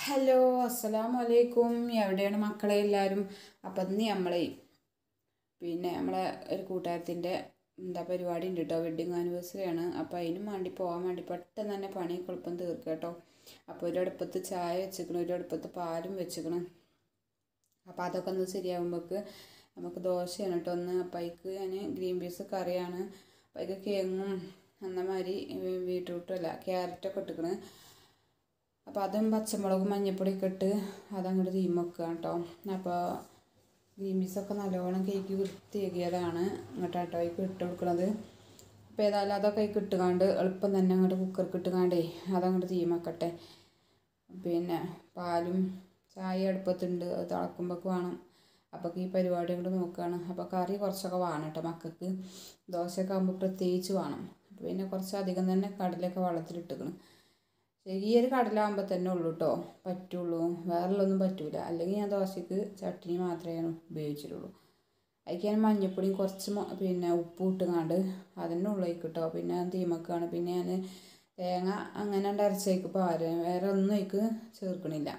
Hello അസ്സലാമു അലൈക്കും എവിടെയാണ് മക്കളെ എല്ലാവരും അപ്പം ഇന്ന് നമ്മളെ പിന്നെ നമ്മളെ ഒരു കൂട്ടുകാരത്തിൻ്റെ എന്താ പരിപാടി ഉണ്ട് കേട്ടോ വെഡ്ഡിങ് ആനിവേഴ്സറി ആണ് അപ്പോൾ അതിനും വേണ്ടി പോകാൻ വേണ്ടി പെട്ടെന്ന് തന്നെ പണി എളുപ്പം തീർക്കുക കേട്ടോ അപ്പോൾ ഒരു അടുപ്പത്ത് ചായ വെച്ചിക്കണം ഒരു അടുപ്പത്ത് പാലും വെച്ചിക്കണം അപ്പോൾ അതൊക്കെ ഒന്ന് ശരിയാകുമ്പോൾക്ക് നമുക്ക് ദോശയാണ് കേട്ടോ ഒന്ന് അപ്പം അതിക്ക് ഞാൻ ഗ്രീൻ പീസ് കറിയാണ് അപ്പം അതിക്ക് കേങ്ങും എന്നമാതിരി ബീട്രൂട്ടും അല്ല ക്യാരറ്റൊക്കെ ഇട്ടിക്കണ് അപ്പോൾ അതും പച്ചമുളകും മഞ്ഞൾപ്പൊടിയൊക്കെ ഇട്ട് അതങ്ങോട്ട് തീം വെക്കുക കേട്ടോ അപ്പോൾ ഗ്രീൻ പീസൊക്കെ നല്ലോണം കേക്ക് വൃത്തിയാക്കിയതാണ് ഇങ്ങോട്ട് കേട്ടോ അതിക്ക് ഇട്ട് കൊടുക്കണത് അപ്പോൾ ഏതായാലും അതൊക്കെ അതിക്ക് ഇട്ടുകാണ്ട് എളുപ്പം തന്നെ അങ്ങോട്ട് കുക്കർക്ക് ഇട്ടുകാണ്ടേ അതങ്ങോട്ട് തീം വെക്കട്ടെ പിന്നെ പാലും ചായ അടുപ്പത്തുണ്ട് അത് തിളക്കുമ്പോഴേക്ക് വേണം അപ്പോൾ ഈ പരിപാടി അങ്ങോട്ട് നോക്കുകയാണ് അപ്പോൾ കറി കുറച്ചൊക്കെ വേണം കേട്ടോ മക്കൾക്ക് ദോശയൊക്കെ ആകുമ്പോൾ പ്രത്യേകിച്ച് വേണം അപ്പോൾ പിന്നെ കുറച്ച് അധികം തന്നെ കടലൊക്കെ വെള്ളത്തിലിട്ടിക്കണം ചെറിയൊരു കടലാകുമ്പോൾ തന്നെ ഉള്ളൂ കേട്ടോ പറ്റുള്ളൂ വേറെയുള്ളൊന്നും പറ്റൂല അല്ലെങ്കിൽ ഞാൻ ദോശയ്ക്ക് ചട്നി മാത്രമേ ഞാൻ ഉപയോഗിച്ചിട്ടുള്ളൂ അതിക്ക് ഞാൻ മഞ്ഞൾപ്പൊടിയും കുറച്ച് മ- പിന്നെ ഉപ്പും ഇട്ടുങ്ങാണ്ട് അതന്നെ ഉള്ളേക്ക് കേട്ടോ പിന്നെ ഞാൻ തീമക്കാണ് പിന്നെ ഞാൻ തേങ്ങ അങ്ങനെ അരച്ചേക്ക് പാര് വേറെ ഒന്നും അതിക്ക് ചേർക്കണില്ല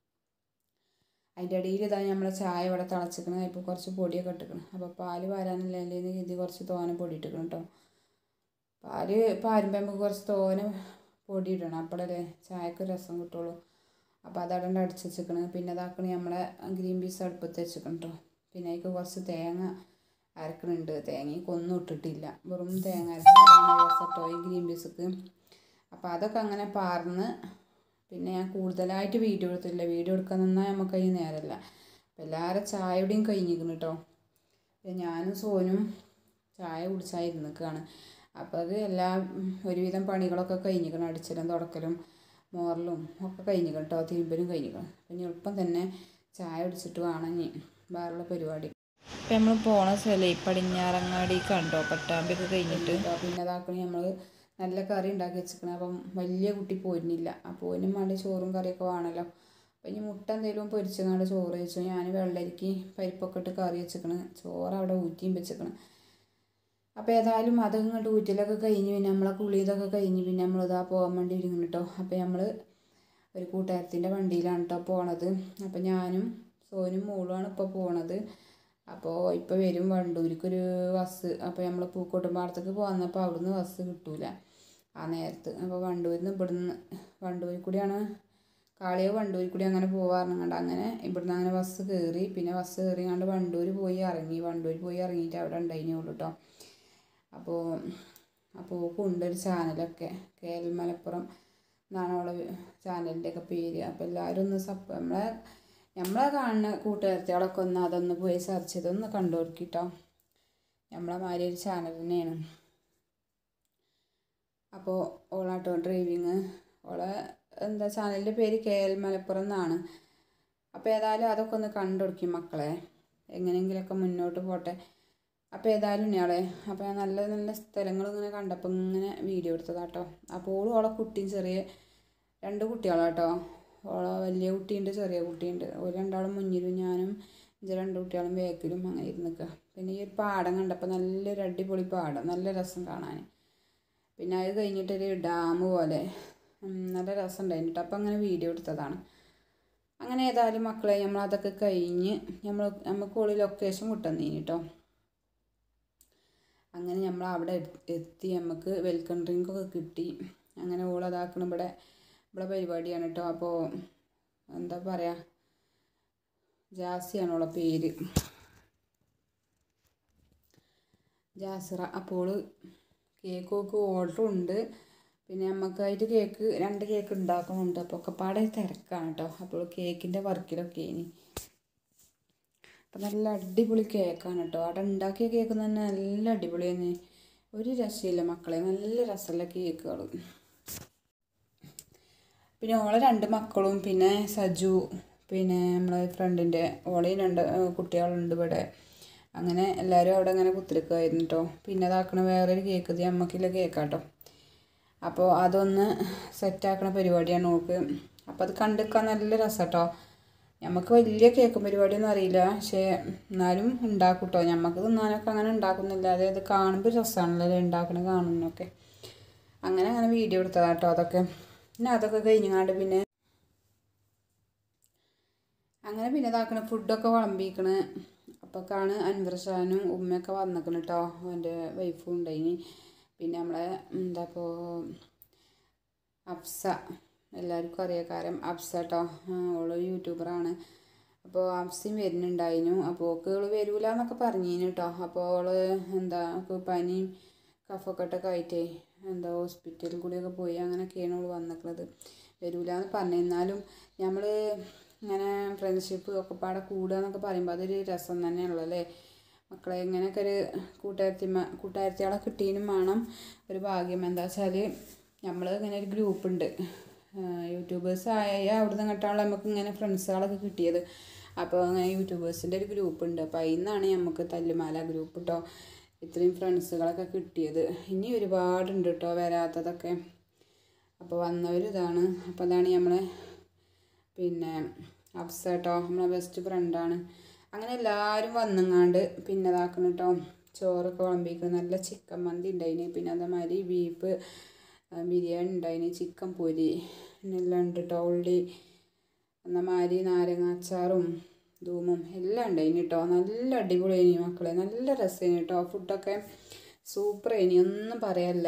അതിൻ്റെ ഇടയിൽ ഇതാ നമ്മളെ ചായ ഇവിടെ തിളച്ചിക്കണം ഇപ്പോൾ കുറച്ച് പൊടിയൊക്കെ ഇട്ടിക്കണം അപ്പോൾ പാല് പാരാനില്ല അല്ലെങ്കിൽ ഇത് കുറച്ച് തോനെ പൊടി ഇട്ടിക്കണം കേട്ടോ പാല് പാരുമ്പോൾ നമുക്ക് കുറച്ച് തോനെ പൊടി ഇടണം അപ്പോഴല്ലേ ചായക്ക് രസം കിട്ടുള്ളൂ അപ്പോൾ അതവിടെ അടിച്ച് വെച്ചിക്കണം പിന്നെ അതാക്കണ നമ്മളെ ഗ്രീൻ പീസ് അടുപ്പത്ത് വെച്ചിക്കണം കേട്ടോ പിന്നെ അതിക്ക് കുറച്ച് തേങ്ങ അരക്കണുണ്ട് തേങ്ങയ്ക്ക് ഒന്നും ഇട്ടിട്ടില്ല വെറും തേങ്ങ അരച്ചതാണ് രസം കേട്ടോ ഈ ഗ്രീൻ പീസക്ക് അപ്പോൾ അതൊക്കെ അങ്ങനെ പാർന്ന് പിന്നെ ഞാൻ കൂടുതലായിട്ട് വീഡിയോ എടുത്തില്ല വീഡിയോ എടുക്കാൻ നിന്നാൽ നമുക്ക് അതിന് നേരമല്ല അപ്പോൾ എല്ലാവരും ചായയുടെയും കഴിഞ്ഞിരിക്കുന്നു കേട്ടോ പിന്നെ ഞാനും സോനും ചായ കുടിച്ചായിരുന്നു നിൽക്കുകയാണ് അപ്പോൾ അത് എല്ലാ ഒരുവിധം പണികളൊക്കെ കഴിഞ്ഞിരിക്കണം അടിച്ചലും തുടക്കലും മോറലും ഒക്കെ കഴിഞ്ഞിരിക്കണം കേട്ടോ തിരുമ്പലും കഴിഞ്ഞിരിക്കണം അപ്പം ഇനി എളുപ്പം തന്നെ ചായ കുടിച്ചിട്ട് വേണം ഇനി വേറെയുള്ള പരിപാടി ഇപ്പം നമ്മൾ പോണ സ്ഥലം ഈ പടിഞ്ഞാറങ്ങാടി കണ്ടോ പട്ടാമ്പിയൊക്കെ കഴിഞ്ഞിട്ട് പിന്നെ അതാക്കണി നമ്മൾ നല്ല കറി ഉണ്ടാക്കി വെച്ചിരിക്കണം അപ്പം വലിയ കുട്ടി പോരുന്നില്ല അപ്പോൾ ഓനും വേണ്ടി ചോറും കറിയൊക്കെ വേണമല്ലോ അപ്പം ഇനി മുട്ട എന്തെങ്കിലും പൊരിച്ചങ്ങാണ്ട് ചോറ് വെച്ചു ഞാൻ വെള്ളരിക്ക് പരിപ്പൊക്കെ ഇട്ട് കറി വെച്ചിരിക്കണ് ചോറ് അവിടെ ഊറ്റിയും വെച്ചിരിക്കണം അപ്പോൾ ഏതായാലും അത് ഇങ്ങോട്ട് ഊറ്റലൊക്കെ കഴിഞ്ഞ് പിന്നെ നമ്മളെ കുളി ഇതൊക്കെ കഴിഞ്ഞ് പിന്നെ നമ്മളിതാ പോകാൻ വേണ്ടി ഇരിക്കുന്നു കേട്ടോ അപ്പോൾ നമ്മൾ ഒരു കൂട്ടുകാരത്തിൻ്റെ വണ്ടിയിലാണ് കേട്ടോ പോണത് അപ്പോൾ ഞാനും സോനും മോളുമാണ് ഇപ്പോൾ പോണത് അപ്പോൾ ഇപ്പോൾ വരും വണ്ടൂരിക്കൊരു ബസ് അപ്പോൾ നമ്മൾ പൂക്കോട്ടുംപാടത്തേക്ക് പോന്നപ്പോൾ അവിടുന്ന് ബസ് കിട്ടൂല ആ നേരത്ത് അപ്പോൾ വണ്ടൂരിൽ നിന്ന് ഇവിടുന്ന് വണ്ടൂരിൽ കൂടിയാണ് കാളിയോ വണ്ടൂരിൽ കൂടി അങ്ങനെ പോവാറുണ്ട് അങ്ങനെ ഇവിടുന്ന് അങ്ങനെ ബസ് കയറി പിന്നെ ബസ് കയറി കണ്ട് വണ്ടൂർ പോയി ഇറങ്ങി വണ്ടൂർ പോയി ഇറങ്ങിയിട്ട് അവിടെ ഉണ്ടായിരുന്നുള്ളൂ കേട്ടോ അപ്പോൾ അപ്പോൾ കൊണ്ടൊരു ചാനലൊക്കെ കെ എൽ മലപ്പുറം എന്നാണ് അവളെ ചാനലിൻ്റെ ഒക്കെ പേര് അപ്പോൾ എല്ലാവരും ഒന്ന് സപ്പ നമ്മളെ നമ്മളെ കാണുന്ന കൂട്ടുകാരത്തികളൊക്കെ ഒന്ന് അതൊന്ന് പോയി സെർച്ച് ചെയ്ത് ഒന്ന് കണ്ടു നോക്കിട്ടോ നമ്മളെ മാതിരി ഒരു ചാനൽ തന്നെയാണ് അപ്പോൾ ഓളാട്ടോ ഡ്രൈവിങ് ഓളെ എന്താ ചാനലിൻ്റെ പേര് കെ എൽ മലപ്പുറം എന്നാണ് അപ്പോൾ ഏതായാലും അതൊക്കെ ഒന്ന് കണ്ടുകൊടുക്കും മക്കളെ എങ്ങനെയെങ്കിലുമൊക്കെ മുന്നോട്ട് പോട്ടെ അപ്പോൾ ഏതായാലും ഇയാളെ അപ്പോൾ ഞാൻ നല്ല നല്ല സ്ഥലങ്ങൾ ഇങ്ങനെ കണ്ടപ്പോൾ ഇങ്ങനെ വീഡിയോ എടുത്തതാട്ടോ അപ്പോൾ ഓളും ഓളെ കുട്ടിയും ചെറിയ രണ്ട് കുട്ടികളാട്ടോ ഓളെ വലിയ കുട്ടിയുണ്ട് ചെറിയ കുട്ടിയുണ്ട് ഒരു രണ്ടാളും മുന്നിലും ഞാനും എൻ്റെ രണ്ട് കുട്ടികളും ബാക്കിലും അങ്ങനെ ഇരുന്ന് നിൽക്കുക പിന്നെ ഈ ഒരു പാടം കണ്ടപ്പോൾ നല്ലൊരു അടിപൊളി പാടം നല്ല രസം കാണാൻ പിന്നെ അത് കഴിഞ്ഞിട്ടൊരു ഡാം പോലെ ഉം, നല്ല രസം ഉണ്ടായിരുന്നു കേട്ടോ അപ്പോൾ അങ്ങനെ വീഡിയോ എടുത്തതാണ് അങ്ങനെ ഏതായാലും മക്കളെ നമ്മൾ അതൊക്കെ കഴിഞ്ഞ് നമ്മൾ നമുക്ക് ഓളി ലൊക്കേഷൻ കിട്ടുന്നീനി കേട്ടോ അങ്ങനെ നമ്മൾ അവിടെ എത്തി- എത്തി നമുക്ക് വെൽക്കം ഡ്രിങ്കൊക്കെ കിട്ടി അങ്ങനെ ഓൾ അതാക്കണം ഇവിടെ ഇവിടെ പരിപാടിയാണ് കേട്ടോ അപ്പോൾ എന്താ പറയുക ജാസിയാണ് ഓളെ പേര് ജാസിറ അപ്പോൾ കേക്കൊക്കെ ഓർഡർ ഉണ്ട് പിന്നെ നമുക്കായിട്ട് കേക്ക് രണ്ട് കേക്ക് ഉണ്ടാക്കുന്നുണ്ട് അപ്പോൾ ഒക്കെ പാടെ തിരക്കാണ് കേട്ടോ അപ്പോൾ കേക്കിൻ്റെ വർക്കിലൊക്കെ ഇനി അപ്പം നല്ല അടിപൊളി കേക്കാണ് കേട്ടോ അവിടെ ഉണ്ടാക്കിയ കേക്ക് തന്നെ നല്ല അടിപൊളിയാണ് ഒരു രസമില്ല മക്കളെ നല്ല രസമുള്ള കേക്കുകൾ പിന്നെ ഓളെ രണ്ട് മക്കളും പിന്നെ സജു പിന്നെ നമ്മളെ ഫ്രണ്ടിൻ്റെ ഓളെയും രണ്ട് ഏഹ്, കുട്ടികളുണ്ട് ഇവിടെ അങ്ങനെ എല്ലാവരും അവിടെ അങ്ങനെ കുത്തിരിക്കുമായിരുന്നു കേട്ടോ പിന്നെ അതാക്കണ വേറൊരു കേക്ക് ഇത് അമ്മക്കില്ല കേക്കാട്ടോ അപ്പോൾ അതൊന്ന് സെറ്റാക്കണ പരിപാടിയാണ് ഓൾക്ക് അപ്പോൾ അത് കണ്ടിരിക്കാൻ നല്ല രസം കേട്ടോ നമുക്ക് വലിയ കേക്ക് പരിപാടിയൊന്നും അറിയില്ല പക്ഷേ എന്നാലും ഉണ്ടാക്കും കേട്ടോ നമുക്ക് തിന്നാനൊക്കെ അങ്ങനെ ഉണ്ടാക്കുന്നില്ല അതായത് കാണുമ്പോൾ രസമാണല്ലോ ഉണ്ടാക്കണ കാണുന്നൊക്കെ അങ്ങനെ അങ്ങനെ വീഡിയോ എടുത്തതാട്ടോ അതൊക്കെ പിന്നെ അതൊക്കെ കഴിഞ്ഞങ്ങാണ്ട് പിന്നെ അങ്ങനെ പിന്നെ ഇതാക്കണ ഫുഡൊക്കെ വിളമ്പിക്കണ് അപ്പോഴേക്കാണ് അൻവർ ഷാനും ഉമ്മയൊക്കെ വന്നിക്കണ് കേട്ടോ എൻ്റെ വൈഫും ഉണ്ടായിന് പിന്നെ നമ്മളെ എന്താ ഇപ്പോൾ അഫ്സ എല്ലാവർക്കും അറിയാം കാര്യം അഫ്സ കേട്ടോ ഓള് യൂട്യൂബറാണ് അപ്പോൾ അഫ്സയും വരുന്നുണ്ടായിരുന്നു അപ്പോൾ ഓക്ക് ഓള് വരൂല എന്നൊക്കെ പറഞ്ഞിന് കേട്ടോ അപ്പോൾ ഓള് എന്താ ഓക്ക് പനിയും കഫക്കെട്ടൊക്കെ ആയിട്ടേ എന്താ ഹോസ്പിറ്റലിൽ കൂടിയൊക്കെ പോയി അങ്ങനെയൊക്കെയാണ് ഓള് വന്നിട്ടുള്ളത് വരൂല എന്ന് പറഞ്ഞു എന്നാലും നമ്മൾ ഇങ്ങനെ ഫ്രണ്ട്ഷിപ്പ് ഒക്കെ പാടെ കൂടുക എന്നൊക്കെ പറയുമ്പോൾ അതൊരു രസം തന്നെയാണല്ലോ അല്ലേ മക്കളെ ഇങ്ങനെയൊക്കെ ഒരു കൂട്ടുകാരത്തി കൂട്ടുകാരത്തികളെ കിട്ടിയതിനും വേണം ഒരു ഭാഗ്യം എന്താ വെച്ചാൽ നമ്മൾ ഇങ്ങനെ ഒരു ഗ്രൂപ്പ് ഉണ്ട് യൂട്യൂബേഴ്സ് ആയ അവിടുന്ന് ഇങ്ങോട്ടാണല്ലോ നമുക്ക് ഇങ്ങനെ ഫ്രണ്ട്സുകളൊക്കെ കിട്ടിയത് അപ്പോൾ അങ്ങനെ യൂട്യൂബേഴ്സിൻ്റെ ഒരു ഗ്രൂപ്പ് ഉണ്ട് അപ്പോൾ അതിൽ നിന്നാണ് നമുക്ക് തല്ലുമാല ഗ്രൂപ്പ് കേട്ടോ ഇത്രയും ഫ്രണ്ട്സുകളൊക്കെ കിട്ടിയത് ഇനി ഒരുപാടുണ്ട് കേട്ടോ വരാത്തതൊക്കെ അപ്പോൾ വന്നവർ ഇതാണ് അപ്പോൾ അതാണ് നമ്മളെ പിന്നെ അഫ്സ കേട്ടോ നമ്മളെ ബെസ്റ്റ് ഫ്രണ്ടാണ് അങ്ങനെ എല്ലാവരും വന്നങ്ങാണ്ട് പിന്നെ ഇതാക്കണം കേട്ടോ ചോറൊക്കെ വിളമ്പിക്കണം നല്ല ചിക്കൻ മന്തി ഉണ്ടായിന് പിന്നെ അതേമാതിരി ബീഫ് ബിരിയാണി ഉണ്ടായിന് ചിക്കൻ പൊരി എല്ലാം ഉണ്ട് കേട്ടോ ഉള്ളി എന്നമാതിരി നാരങ്ങ അച്ചാറും ധൂമും എല്ലാം ഉണ്ടായിന് കേട്ടോ നല്ല അടിപൊളിയായിനി മക്കളെ നല്ല രസമായിന് കേട്ടോ ഫുഡൊക്കെ സൂപ്പർ ആയിനി ഒന്നും പറയാനില്ല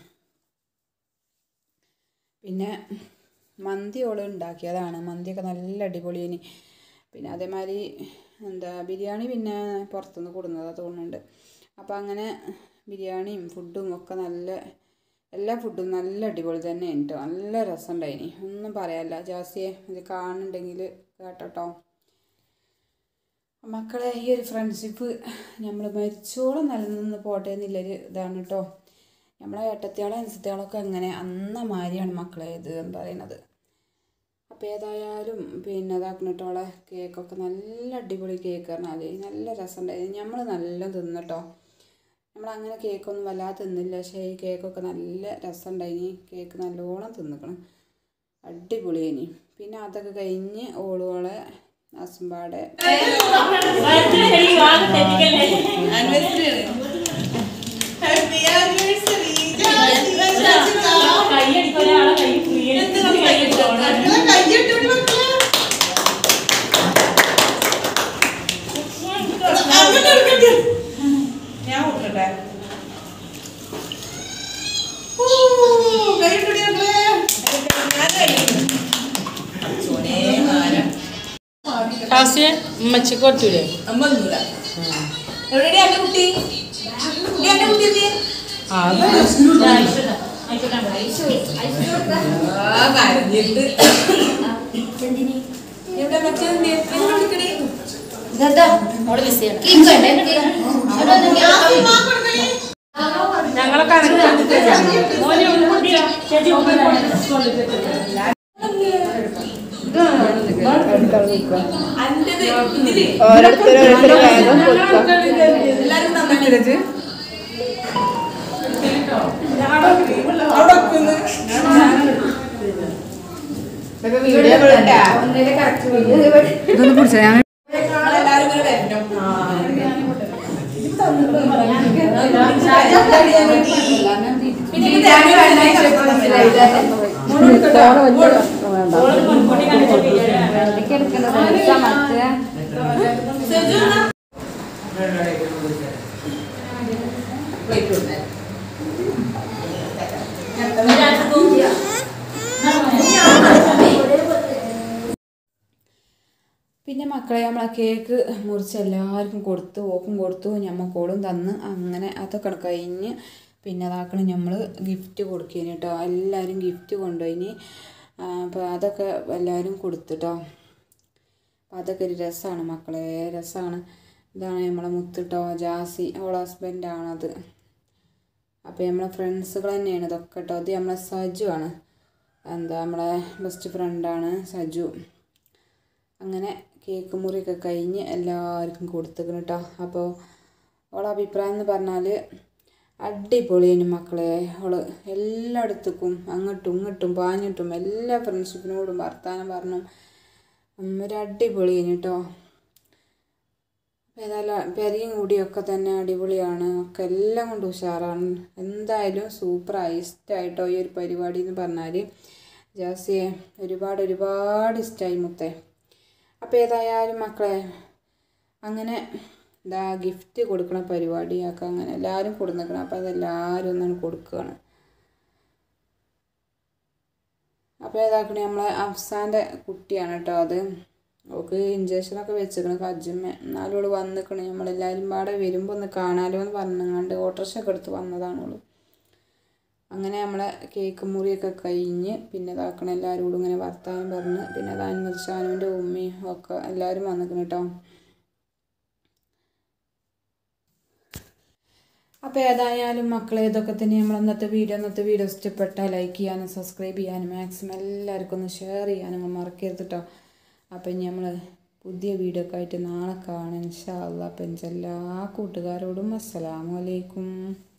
പിന്നെ മന്തി ഓള് ഉണ്ടാക്കിയതാണ് മന്തിയൊക്കെ നല്ല അടിപൊളിയായിനി പിന്നെ അതേമാതിരി എന്താ ബിരിയാണി പിന്നെ പുറത്തുനിന്ന് കൊടുന്നതാണ് തോന്നുന്നുണ്ട് അപ്പോൾ അങ്ങനെ ബിരിയാണിയും ഫുഡും ഒക്കെ നല്ല എല്ലാ ഫുഡും നല്ല അടിപൊളി തന്നെ കേട്ടോ നല്ല രസമുണ്ടായിനി ഒന്നും പറയാനില്ല ജാസിയെ ഇത് കാണുന്നുണ്ടെങ്കിൽ കേട്ടോ മക്കളെ ഈ ഒരു ഫ്രണ്ട്ഷിപ്പ് നമ്മൾ മരിച്ചോളം നിലനിന്ന് പോട്ടെ എന്നുള്ളൊരു ഇതാണ് കേട്ടോ നമ്മളെ ഏട്ടത്തിയാളെ അനുസരിച്ചാളൊക്കെ അങ്ങനെ അന്ന മാതിരിയാണ് മക്കളെ ഇത് എന്ന് പറയുന്നത് അപ്പോൾ ഏതായാലും പിന്നെ ഇതാക്കണിട്ടോളെ കേക്കൊക്കെ നല്ല അടിപൊളി കേക്ക് പറഞ്ഞാൽ നല്ല രസമുണ്ടായിരുന്നു നമ്മൾ നല്ല തിന്നിട്ടോ നമ്മൾ അങ്ങനെ കേക്കൊന്നും വല്ലാതെ തിന്നില്ല പക്ഷേ ഈ കേക്കൊക്കെ നല്ല രസമുണ്ടായിനി കേക്ക് നല്ലോണം തിന്നിക്കണം അടിപൊളിയേനി പിന്നെ അതൊക്കെ കഴിഞ്ഞ് ഓളുകളെ അസുമ്പാടെ ഞാൻ കൊടുക്കട്ടെ ഹാസ്യ ഉമ്മച്ചിക്ക് കൊടുത്തൂലേ അമ്മൊന്നുമില്ല എവിടെയാ എന്റെ കുട്ടി കുട്ടി എന്റെ കുട്ടി എത്തിയേ ആ കരഞ്ഞിട്ട് എവിടെ മറ്റേ വിളിക്കണേ ഞങ്ങളെ കണക്ക് അന്റത് ഇതില് എല്ലാരും നന്നായിട്ട് എല്ലാരും ഇങ്ങനെ വരണം പിന്നെ ഇത് തേങ്ങ വേണ്ട സെജു എന്നാ? പ്ലേറ്റ് കൊടുത്തേ. പിന്നെ മക്കളെ നമ്മളെ കേക്ക് മുറിച്ച് എല്ലാവർക്കും കൊടുത്തു ഓക്കും കൊടുത്തു ഞമ്മക്കോളും തന്ന് അങ്ങനെ അതൊക്കെ കഴിഞ്ഞ് പിന്നെ അതാക്കണം നമ്മൾ ഗിഫ്റ്റ് കൊടുക്കേന് കേട്ടോ എല്ലാവരും ഗിഫ്റ്റ് കൊണ്ടുപോയിന് അപ്പോൾ അതൊക്കെ എല്ലാവരും കൊടുത്തിട്ടോ അപ്പോൾ അതൊക്കെ ഒരു രസമാണ് മക്കളെ രസമാണ് ഇതാണ് നമ്മളെ മുത്തിട്ടോ ജാസി അവളെ ഹസ്ബൻഡാണത് അപ്പോൾ നമ്മളെ ഫ്രണ്ട്സുകൾ തന്നെയാണ് ഇതൊക്കെ കേട്ടോ ഇത് നമ്മളെ സജു ആണ് എന്താ നമ്മളെ ബെസ്റ്റ് ഫ്രണ്ടാണ് സജു അങ്ങനെ കേക്ക് മുറിയൊക്കെ കഴിഞ്ഞ് എല്ലാവർക്കും കൊടുത്തേക്കണം കേട്ടോ അപ്പോൾ അവളെ അഭിപ്രായം എന്ന് പറഞ്ഞാൽ അടിപൊളിയാണ് മക്കളെ അവള് എല്ലായിടത്തേക്കും അങ്ങോട്ടും ഇങ്ങോട്ടും പാഞ്ഞിട്ടും എല്ലാ ഫ്രണ്ട്ഷിപ്പിനോടും വർത്താനം പറഞ്ഞു ഉം, ഒരു അടിപൊളിയാണ് കേട്ടോ ഏതായാലും പെരയും കൂടിയൊക്കെ തന്നെ അടിപൊളിയാണ് ഒക്കെ എല്ലാം കൊണ്ടും ഉഷാറാണ് എന്തായാലും സൂപ്പറായി ഇഷ്ടമായിട്ടോ ഈ ഒരു പരിപാടി എന്ന് പറഞ്ഞാൽ ജാസിയെ ഒരുപാട് ഒരുപാട് ഇഷ്ടമായി മുത്തേ അപ്പോൾ ഏതായാലും മക്കളെ അങ്ങനെ എന്താ ഗിഫ്റ്റ് കൊടുക്കണ പരിപാടിയൊക്കെ അങ്ങനെ എല്ലാവരും കൊടുന്നിക്കണം അപ്പോൾ അതെല്ലാവരും ഒന്നാണ് കൊടുക്കുകയാണ് അപ്പോൾ ഏതാക്കണേ നമ്മളെ അഫ്സാൻ്റെ കുട്ടിയാണ് കേട്ടോ അത് ഓക്ക് ഇഞ്ചക്ഷനൊക്കെ വെച്ചിരിക്കണ കജ്ജുമ്മ എന്നാലും ഓള് വന്നിക്കണേ നമ്മളെല്ലാവരും പാടെ വരുമ്പോൾ ഒന്ന് കാണാലോ എന്ന് പറഞ്ഞങ്ങാണ്ട് ഓട്ടോറിക്ഷ ഒക്കെ എടുത്ത് വന്നതാണ് ഓള് അങ്ങനെ നമ്മളെ കേക്ക് മുറിയൊക്കെ കഴിഞ്ഞ് പിന്നെ ഇതാക്കണ എല്ലാവരോടും ഇങ്ങനെ വർത്താനം പറഞ്ഞ് പിന്നെ അത് അനുമതിഷാനുവിൻ്റെ ഉമ്മയും ഒക്കെ എല്ലാവരും വന്നിക്കണം കേട്ടോ അപ്പോൾ ഏതായാലും മക്കളെ ഇതൊക്കെ തന്നെ നമ്മൾ ഇന്നത്തെ വീഡിയോ ഇന്നത്തെ വീഡിയോ ഇഷ്ടപ്പെട്ടാൽ ലൈക്ക് ചെയ്യാനും സബ്സ്ക്രൈബ് ചെയ്യാനും മാക്സിമം എല്ലാവർക്കും ഒന്ന് ഷെയർ ചെയ്യാനും നിങ്ങൾ മറക്കരുത് കേട്ടോ അപ്പം ഇനി നമ്മൾ പുതിയ വീഡിയോ ഒക്കെ ആയിട്ട് നാളെ കാണാം ഇൻഷാ അല്ലാ അപ്പം എല്ലാ കൂട്ടുകാരോടും അസ്സലാമു അലൈക്കും